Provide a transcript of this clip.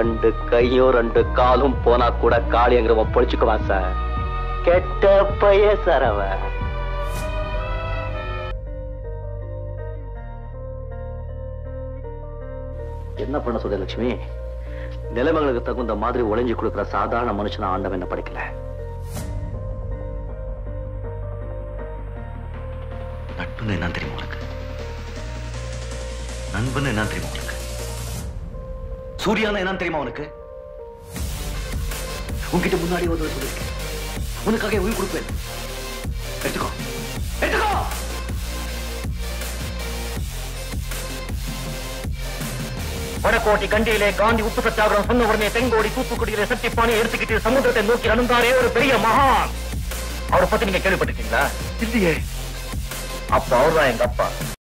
ரெண்டு கையும் ரெண்டு காலும் போனா கூட காளிங்கிறவன் பொழிச்சுக்குவான் சார் கெட்ட பைய சார் அவன் என்ன பண்ண சொல்ற லட்சுமி நிலைமைகளுக்கு தகுந்த மாதிரி ஒளிஞ்சு கொடுக்கிற சாதாரண மனுஷன ஆண்டவன் என்ன படிக்கல நட்புன்னு என்ன தெரியுமா உனக்கு நண்பன் என்ன தெரியுமா உனக்கு சூர்யானா என்ன தெரியுமா உனக்கு உன்கிட்ட முன்னாடி ஒரு தடவை சொல்லிருக்கேன் உனக்காக என் உயிர் கொடுப்பேன் எடுத்துக்கோ எடுத்துக்கோ வடக்கோட்டை கண்டியிலே காந்தி உப்பு சத்தியாகிரம் சொன்ன உடனே தெங்கோடி தூத்துக்குடியிலே சட்டிப்பானை எடுத்துக்கிட்டு சமுத்திரத்தை நோக்கி அணுந்தாரே ஒரு பெரிய மகான் அவரை பத்தி நீங்க கேள்விப்பட்டிருக்கீங்களா இல்லையே அப்ப அவர்தான் எங்க அப்பா